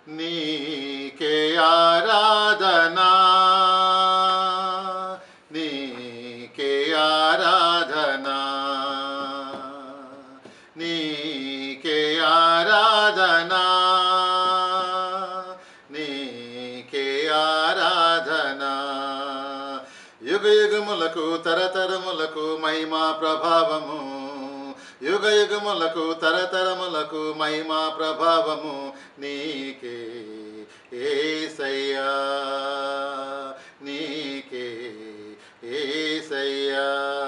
నీకే ఆరాధనా నీకే ఆరాధనా నీకే ఆరాధనా నీకే ఆరాధనా యుగ యుగములకు తరతరములకు మహిమా ప్రభావము యుగ యుగములకు తరతరములకు మహిమా ప్రభావము నీకే ఏసయ్యా నీకే ఏసయ్యా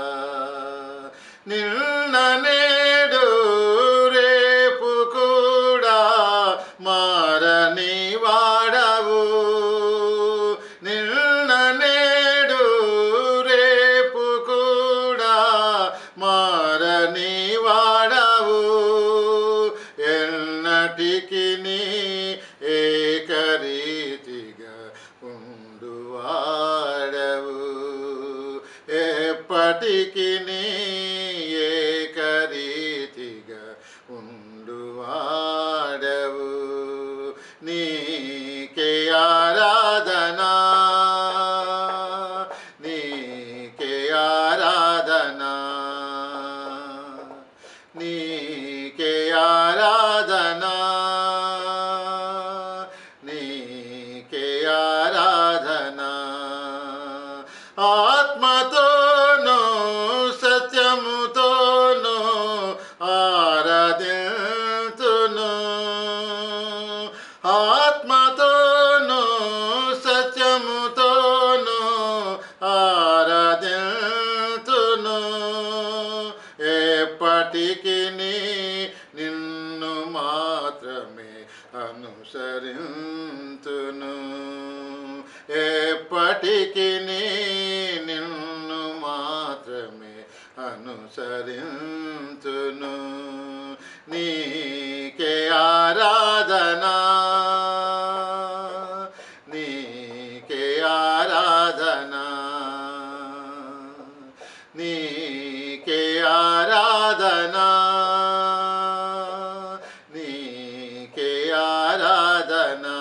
నిన్న నేడు రేపు కూడా మారని వాడవు నిన్న నేడు రేపు కూడా మారని వాడవు ఎన్నటికి నీ ఏకరీతిగా ఉండువాడవు ఎప్పటికి నీ ఏకరీతిగా ఉండువాడవు నీకే ఆరాధనా నీకే ఆరాధనా నీకే ఆరాధనా నీకే ఆరాధనా ఆత్మతోనూ సత్యముతోనూ ఆరాధింతును ఆత్మతోనూ సత్యముతోనూ ఆరాధింతును ఎప్పటికి నిన్ను మాత్రమే అనుసరింతును ఎప్పటికి నిన్ను మాత్రమే అనుసరింతును నీకే ఆరాధనా నీకే ఆరాధనా నీకే ఆరాధనా నీకే ఆరాధనా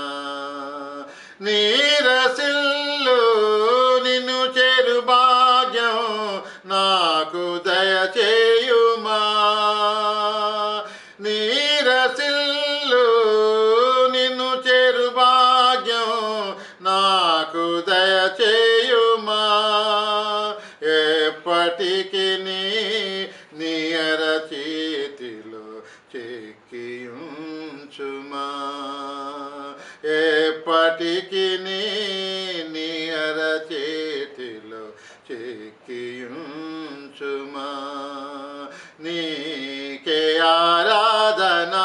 నీరసిల్లు నిన్ను చేరు భాగ్యం నాకు దయచేయుమా నీరసిల్లు నిన్ను చేరు భాగ్యం నాకు దయచేయుమా ఎప్పటికి నీయర చేతిలో చెక్కియుంచుమా ఎప్పటికి నీయర చేతిలో చెక్కియుంచుమా నీకే ఆరాధనా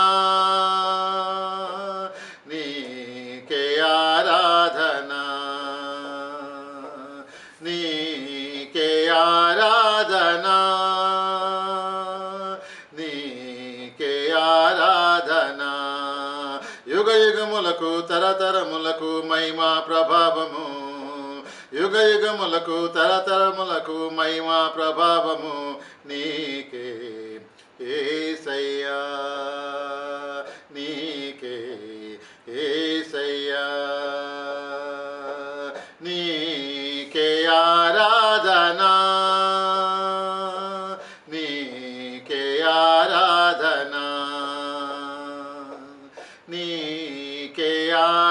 నీకే ఆరాధనా నీకే ఆరాధనా నీకే ఆరాధనా యుగ యుగములకు తరతరములకు మహిమా ప్రభావము యుగ యుగములకు తరతరములకు మహిమా ప్రభావము నీకే ఏసయ్యా నీకే ఏసయ్యా నీకే ఆరాధనా నీకే ఆరాధనా నీకే ఆ